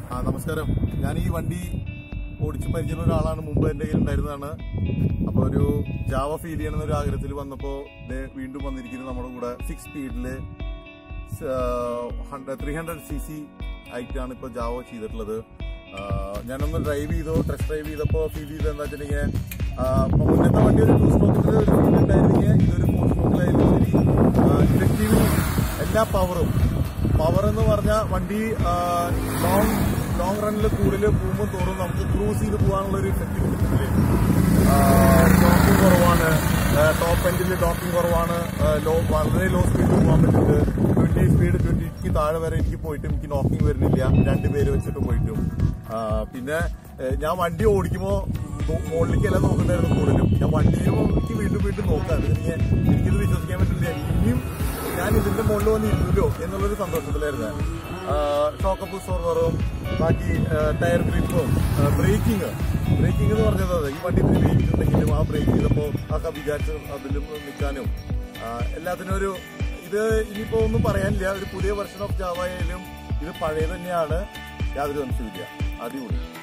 ആ നമസ്കാരം ഞാൻ ഈ വണ്ടി ഓടിച്ച് പരിചയമുള്ള ഒരാളാണ് മുമ്പ് എൻ്റെ കയ്യിൽ ഉണ്ടായിരുന്നതാണ് അപ്പോൾ ഒരു ജാവ ഫീൽ ചെയ്യണമെന്ന ഒരു ആഗ്രഹത്തിൽ വന്നപ്പോൾ ദേ വീണ്ടും വന്നിരിക്കുന്നത് നമ്മുടെ കൂടെ സിക്സ് സ്പീഡിൽ ത്രീ ഹൺഡ്രഡ് സി സി ആയിട്ടാണ് ഇപ്പോൾ ജാവ ചെയ്തിട്ടുള്ളത് ആ, ഞാനൊന്ന് ഡ്രൈവ് ചെയ്തു ടെസ്റ്റ് ഡ്രൈവ് ചെയ്തപ്പോൾ ഫീൽ ചെയ്തത് എന്താ വെച്ചിട്ടുണ്ടെങ്കിൽ ഇപ്പൊ മുന്നത്തെ വണ്ടി ഒരു ടൂ സ്ട്രോക്കിൽ ഒരു ഫീൽ ഉണ്ടായിരുന്നെങ്കിൽ ഇതൊരു ഫോർ സ്ട്രോക്കിലായാലും ശരി ഇഫക്റ്റീവ് എല്ലാ പവറും പവർ എന്ന് പറഞ്ഞാൽ വണ്ടി ലോങ് ലോങ് റണ്ണിൽ കൂടുതൽ പോകുമ്പോൾ തോറും നമുക്ക് ക്രൂസ് ചെയ്ത് പോകാനുള്ള ഒരു ഇഫക്റ്റീവ് കിട്ടുന്നില്ലേ ഡോക്കിംഗ് കുറവാണ് ടോപ്പ് എൻഡിൽ ഡോക്കിംഗ് കുറവാണ് ലോ വളരെ ലോ സ്പീഡിൽ പോകാൻ പറ്റുന്നുണ്ട് ട്വന്റി സ്പീഡ് ട്വന്റിക്ക് താഴെ വരെ എനിക്ക് പോയിട്ടും എനിക്ക് നോക്കിംഗ് വരുന്നില്ല രണ്ട് പേര് വെച്ചിട്ട് പോയിട്ടും ആ, പിന്നെ ഏഹ്, ഞാൻ വണ്ടി ഓടിക്കുമ്പോൾ മുകളിലേക്കല്ല നോക്കണ്ടായിരുന്നു കൂടുതലും ഞാൻ വണ്ടിയിൽ എനിക്ക് വീണ്ടും വീണ്ടും നോക്കാം എനിക്ക് എനിക്കിത് വിശ്വസിക്കാൻ പറ്റില്ല ഇനിയും ഞാൻ ഇതിന്റെ മുകളിൽ വന്ന് ഇരുന്നല്ലോ എന്നുള്ളൊരു സന്തോഷത്തിലായിരുന്നു ഷോക്ക് അബ്സോർവറും ബാക്കി ടയർ ഗ്രിപ്പും ബ്രേക്കിംഗ് ബ്രേക്കിംഗ് എന്ന് പറഞ്ഞത് അതെ. ഈ വണ്ടി ഇത്തിരി വെയിറ്റ് ഉണ്ടെങ്കിലും ആ ബ്രേക്ക് ചെയ്തപ്പോൾ ഒക്കെ വിചാരിച്ച് അതിലും നിൽക്കാനും ആ, എല്ലാത്തിനും ഒരു ഇത് ഇനിയിപ്പോ ഒന്നും പറയാനില്ല ഒരു പുതിയ വെർഷൻ ഓഫ് ജാവ ആയാലും ഇത് പഴയ തന്നെയാണ് യാതൊരു സംശയമില്ല അടിപൊളി